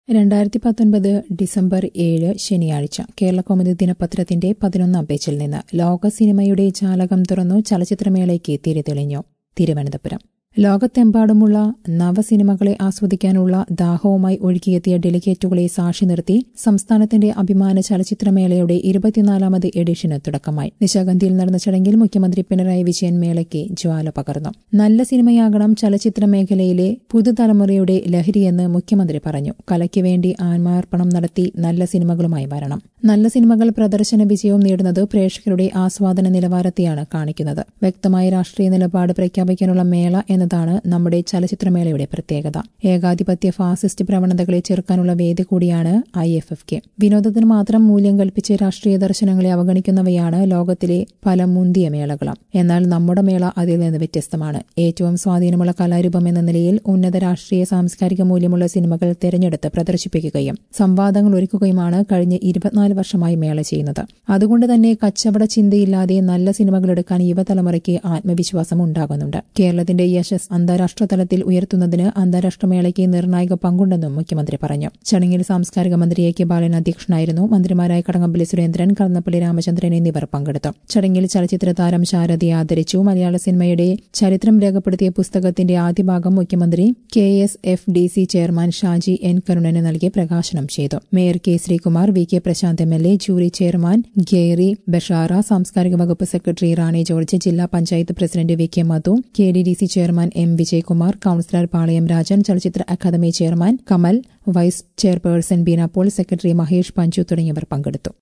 രണ്ടായിരത്തി പത്തൊൻപത് ഡിസംബർ ഏഴ് ശനിയാഴ്ച കേരളകൗമുദി ദിനപത്രത്തിന്റെ പതിനൊന്നാം പേജിൽ നിന്ന് ലോക സിനിമയുടെ ജാലകം തുറന്നു ചലച്ചിത്രമേളയ്ക്ക് തിരിതെളിഞ്ഞു തിരുവനന്തപുരം ലോകത്തെമ്പാടുമുള്ള നവസിനിമകളെ ആസ്വദിക്കാനുള്ള ദാഹവുമായി ഒഴുകിയെത്തിയ ഡെലിഗേറ്റുകളെ സാക്ഷി നിർത്തി സംസ്ഥാനത്തിന്റെ അഭിമാന ചലച്ചിത്രമേളയുടെ ഇരുപത്തിനാലാമത് എഡിഷന് തുടക്കമായി നിശാഗന്ധിയിൽ നടന്ന ചടങ്ങിൽ മുഖ്യമന്ത്രി പിണറായി വിജയൻ മേളയ്ക്ക് ജ്വാല പകർന്നു നല്ല സിനിമയാകണം ചലച്ചിത്ര മേഖലയിലെ പുതുതലമുറയുടെ ലഹരിയെന്ന് മുഖ്യമന്ത്രി പറഞ്ഞു കലയ്ക്ക് വേണ്ടി ആത്മാർപ്പണം നടത്തി നല്ല സിനിമകളുമായി വരണം നല്ല സിനിമകൾ പ്രദർശന വിജയവും നേടുന്നത് പ്രേക്ഷകരുടെ ആസ്വാദന നിലവാരത്തെയാണ് കാണിക്കുന്നത് വ്യക്തമായ രാഷ്ട്രീയ നിലപാട് പ്രഖ്യാപിക്കാനുള്ള മേള എന്നതാണ് നമ്മുടെ ചലച്ചിത്രമേളയുടെ പ്രത്യേകത ഏകാധിപത്യ ഫാസിസ്റ്റ് പ്രവണതകളെ ചെറുക്കാനുള്ള വേദി കൂടിയാണ് ഐ എഫ് എഫ് കെ വിനോദത്തിന് മാത്രം മൂല്യം കൽപ്പിച്ച് രാഷ്ട്രീയ ദർശനങ്ങളെ അവഗണിക്കുന്നവയാണ് ലോകത്തിലെ പല മുന്തിയ മേളകളും എന്നാൽ നമ്മുടെ മേള അതിൽ നിന്ന് വ്യത്യസ്തമാണ് ഏറ്റവും സ്വാധീനമുള്ള കലാരൂപം എന്ന നിലയിൽ ഉന്നത രാഷ്ട്രീയ സാംസ്കാരിക മൂല്യമുള്ള സിനിമകൾ തെരഞ്ഞെടുത്ത് പ്രദർശിപ്പിക്കുകയും സംവാദങ്ങൾ ഒരുക്കുകയുമാണ് കഴിഞ്ഞ ഇരുപത്തിനാല് വർഷമായി മേള ചെയ്യുന്നത് അതുകൊണ്ട് തന്നെ കച്ചവട ചിന്തയില്ലാതെ നല്ല സിനിമകൾ എടുക്കാൻ യുവതലമുറയ്ക്ക് ആത്മവിശ്വാസം ഉണ്ടാകുന്നുണ്ട് കേരളത്തിന്റെ യശസ് അന്താരാഷ്ട്ര തലത്തിൽ ഉയർത്തുന്നതിന് അന്താരാഷ്ട്ര മേളയ്ക്ക് നിർണായക പങ്കുണ്ടെന്നും മുഖ്യമന്ത്രി പറഞ്ഞു ചടങ്ങിൽ സാംസ്കാരിക മന്ത്രി എ കെ ബാലൻ അധ്യക്ഷനായിരുന്നു മന്ത്രിമാരായ കടകംപള്ളി സുരേന്ദ്രൻ കടന്നപ്പള്ളി രാമചന്ദ്രൻ എന്നിവർ പങ്കെടുത്തു ചടങ്ങിൽ ചലച്ചിത്ര താരം ശാരദയെ ആദരിച്ചു മലയാള സിനിമയുടെ ചരിത്രം രേഖപ്പെടുത്തിയ പുസ്തകത്തിന്റെ ആദ്യ ഭാഗം മുഖ്യമന്ത്രി K S F D C chairman Shaji N കരുണന് നൽകി പ്രകാശനം ചെയ്തു mayor K Sreekumar V K Prashanth M L A jury chairman Gary ബഷാറ സാംസ്കാരിക വകുപ്പ് സെക്രട്ടറി റാണി ജോർജ് ജില്ലാ panchayat president V K Madhu K D D C chairman M Vijayakumar councillor Palayam Rajan ചലച്ചിത്ര academy chairman Kamal vice chairperson Beena Paul secretary Mahesh Panchu തുടങ്ങിയവർ പങ്കെടുത്തു